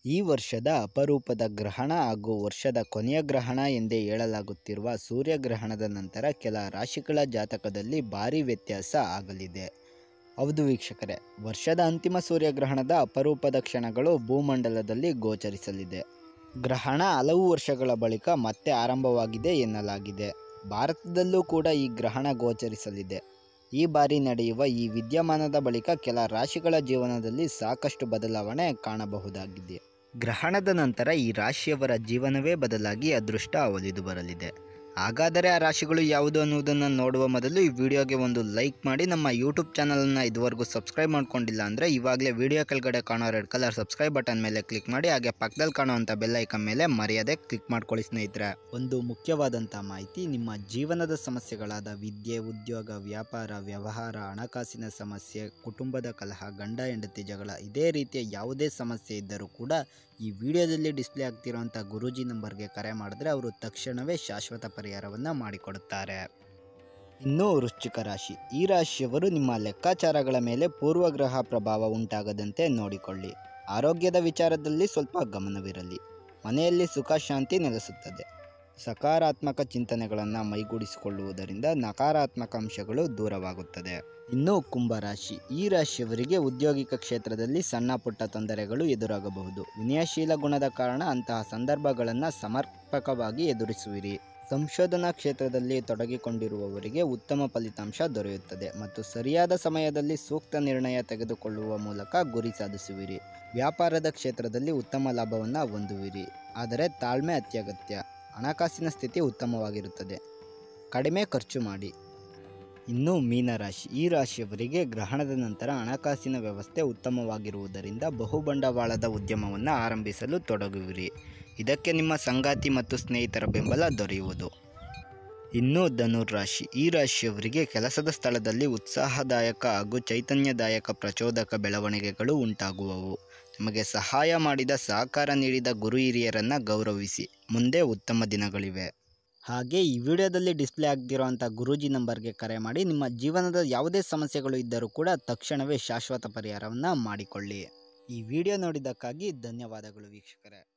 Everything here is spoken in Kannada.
ಈ ವರ್ಷದ ಅಪರೂಪದ ಗ್ರಹಣ ಹಾಗೂ ವರ್ಷದ ಕೊನೆಯ ಗ್ರಹಣ ಎಂದೇ ಹೇಳಲಾಗುತ್ತಿರುವ ಸೂರ್ಯಗ್ರಹಣದ ನಂತರ ಕೆಲ ರಾಶಿಗಳ ಜಾತಕದಲ್ಲಿ ಭಾರಿ ವ್ಯತ್ಯಾಸ ಆಗಲಿದೆ ಹೌದು ವೀಕ್ಷಕರೇ ವರ್ಷದ ಅಂತಿಮ ಸೂರ್ಯಗ್ರಹಣದ ಅಪರೂಪದ ಕ್ಷಣಗಳು ಭೂಮಂಡಲದಲ್ಲಿ ಗೋಚರಿಸಲಿದೆ ಗ್ರಹಣ ಹಲವು ವರ್ಷಗಳ ಬಳಿಕ ಮತ್ತೆ ಆರಂಭವಾಗಿದೆ ಎನ್ನಲಾಗಿದೆ ಭಾರತದಲ್ಲೂ ಕೂಡ ಈ ಗ್ರಹಣ ಗೋಚರಿಸಲಿದೆ ಈ ಬಾರಿ ನಡೆಯುವ ಈ ವಿದ್ಯಮಾನದ ಬಳಿಕ ಕೆಲ ರಾಶಿಗಳ ಜೀವನದಲ್ಲಿ ಸಾಕಷ್ಟು ಬದಲಾವಣೆ ಕಾಣಬಹುದಾಗಿದೆ ಗ್ರಹಣದ ನಂತರ ಈ ರಾಶಿಯವರ ಜೀವನವೇ ಬದಲಾಗಿ ಅದೃಷ್ಟ ಒಲಿದು ಬರಲಿದೆ ಹಾಗಾದರೆ ಆ ರಾಶಿಗಳು ಯಾವುದು ಅನ್ನುವುದನ್ನು ನೋಡುವ ಮೊದಲು ಈ ವಿಡಿಯೋಗೆ ಒಂದು ಲೈಕ್ ಮಾಡಿ ನಮ್ಮ ಯೂಟ್ಯೂಬ್ ಚಾನಲನ್ನು ಇದುವರೆಗೂ ಸಬ್ಸ್ಕ್ರೈಬ್ ಮಾಡ್ಕೊಂಡಿಲ್ಲ ಅಂದರೆ ಇವಾಗಲೇ ವಿಡಿಯೋ ಕೆಳಗಡೆ ಕಾಣೋ ರೆಡ್ ಕಲರ್ ಸಬ್ಸ್ಕ್ರೈಬ್ ಬಟನ್ ಮೇಲೆ ಕ್ಲಿಕ್ ಮಾಡಿ ಹಾಗೆ ಪಕ್ಕದಲ್ಲಿ ಕಾಣುವಂಥ ಬೆಲ್ ಐಕನ್ ಮೇಲೆ ಮರ್ಯಾದೆ ಕ್ಲಿಕ್ ಮಾಡ್ಕೊಳ್ಳಿ ಸ್ನೇಹಿತರೆ ಒಂದು ಮುಖ್ಯವಾದಂಥ ಮಾಹಿತಿ ನಿಮ್ಮ ಜೀವನದ ಸಮಸ್ಯೆಗಳಾದ ವಿದ್ಯೆ ಉದ್ಯೋಗ ವ್ಯಾಪಾರ ವ್ಯವಹಾರ ಹಣಕಾಸಿನ ಸಮಸ್ಯೆ ಕುಟುಂಬದ ಕಲಹ ಗಂಡ ಹೆಂಡತಿ ಜಗಳ ಇದೇ ರೀತಿಯ ಯಾವುದೇ ಸಮಸ್ಯೆ ಇದ್ದರೂ ಕೂಡ ಈ ವಿಡಿಯೋದಲ್ಲಿ ಡಿಸ್ಪ್ಲೇ ಆಗ್ತಿರುವಂಥ ಗುರೂಜಿ ನಂಬರ್ಗೆ ಕರೆ ಮಾಡಿದ್ರೆ ಅವರು ತಕ್ಷಣವೇ ಶಾಶ್ವತ ಪರಿಹಾರವನ್ನು ಮಾಡಿಕೊಡುತ್ತಾರೆ ಇನ್ನು ವೃಶ್ಚಿಕ ರಾಶಿ ಈ ರಾಶಿಯವರು ನಿಮ್ಮ ಲೆಕ್ಕಾಚಾರಗಳ ಮೇಲೆ ಪೂರ್ವಗ್ರಹ ಪ್ರಭಾವ ಉಂಟಾಗದಂತೆ ನೋಡಿಕೊಳ್ಳಿ ಆರೋಗ್ಯದ ವಿಚಾರದಲ್ಲಿ ಸ್ವಲ್ಪ ಗಮನವಿರಲಿ ಮನೆಯಲ್ಲಿ ಸುಖ ಶಾಂತಿ ನೆಲೆಸುತ್ತದೆ ಸಕಾರಾತ್ಮಕ ಚಿಂತನೆಗಳನ್ನು ಮೈಗೂಡಿಸಿಕೊಳ್ಳುವುದರಿಂದ ನಕಾರಾತ್ಮಕ ಅಂಶಗಳು ದೂರವಾಗುತ್ತದೆ ಇನ್ನು ಕುಂಭರಾಶಿ ಈ ರಾಶಿಯವರಿಗೆ ಉದ್ಯೋಗಿಕ ಕ್ಷೇತ್ರದಲ್ಲಿ ಸಣ್ಣ ಪುಟ್ಟ ತೊಂದರೆಗಳು ಎದುರಾಗಬಹುದು ವಿನಯಶೀಲ ಗುಣದ ಕಾರಣ ಅಂತಹ ಸಂದರ್ಭಗಳನ್ನು ಸಮರ್ಪಕವಾಗಿ ಎದುರಿಸುವಿರಿ ಸಂಶೋಧನಾ ಕ್ಷೇತ್ರದಲ್ಲಿ ತೊಡಗಿಕೊಂಡಿರುವವರಿಗೆ ಉತ್ತಮ ಫಲಿತಾಂಶ ದೊರೆಯುತ್ತದೆ ಮತ್ತು ಸರಿಯಾದ ಸಮಯದಲ್ಲಿ ಸೂಕ್ತ ನಿರ್ಣಯ ತೆಗೆದುಕೊಳ್ಳುವ ಮೂಲಕ ಗುರಿ ಸಾಧಿಸುವಿರಿ ವ್ಯಾಪಾರದ ಕ್ಷೇತ್ರದಲ್ಲಿ ಉತ್ತಮ ಲಾಭವನ್ನು ಹೊಂದುವಿರಿ ಆದರೆ ತಾಳ್ಮೆ ಅತ್ಯಗತ್ಯ ಹಣಕಾಸಿನ ಸ್ಥಿತಿ ಉತ್ತಮವಾಗಿರುತ್ತದೆ ಕಡಿಮೆ ಖರ್ಚು ಮಾಡಿ ಇನ್ನು ಮೀನರಾಶಿ ಈ ರಾಶಿಯವರಿಗೆ ಗ್ರಹಣದ ನಂತರ ಹಣಕಾಸಿನ ವ್ಯವಸ್ಥೆ ಉತ್ತಮವಾಗಿರುವುದರಿಂದ ಬಹುಬಂಡವಾಳದ ಉದ್ಯಮವನ್ನು ಆರಂಭಿಸಲು ತೊಡಗುವಿರಿ ಇದಕ್ಕೆ ನಿಮ್ಮ ಸಂಗಾತಿ ಮತ್ತು ಸ್ನೇಹಿತರ ಬೆಂಬಲ ದೊರೆಯುವುದು ಇನ್ನು ಧನುರಾಶಿ ಈ ರಾಶಿಯವರಿಗೆ ಕೆಲಸದ ಸ್ಥಳದಲ್ಲಿ ಉತ್ಸಾಹದಾಯಕ ಹಾಗೂ ಚೈತನ್ಯದಾಯಕ ಪ್ರಚೋದಕ ಬೆಳವಣಿಗೆಗಳು ಉಂಟಾಗುವವು ನಿಮಗೆ ಸಹಾಯ ಮಾಡಿದ ಸಹಕಾರ ನೀಡಿದ ಗುರು ಹಿರಿಯರನ್ನು ಗೌರವಿಸಿ ಮುಂದೆ ಉತ್ತಮ ದಿನಗಳಿವೆ ಹಾಗೆ ಈ ವಿಡಿಯೋದಲ್ಲಿ ಡಿಸ್ಪ್ಲೇ ಆಗ್ತಿರೋಂಥ ಗುರೂಜಿ ನಂಬರ್ಗೆ ಕರೆ ಮಾಡಿ ನಿಮ್ಮ ಜೀವನದ ಯಾವುದೇ ಸಮಸ್ಯೆಗಳು ಇದ್ದರೂ ಕೂಡ ತಕ್ಷಣವೇ ಶಾಶ್ವತ ಪರಿಹಾರವನ್ನು ಮಾಡಿಕೊಳ್ಳಿ ಈ ವಿಡಿಯೋ ನೋಡಿದ್ದಕ್ಕಾಗಿ ಧನ್ಯವಾದಗಳು ವೀಕ್ಷಕರೇ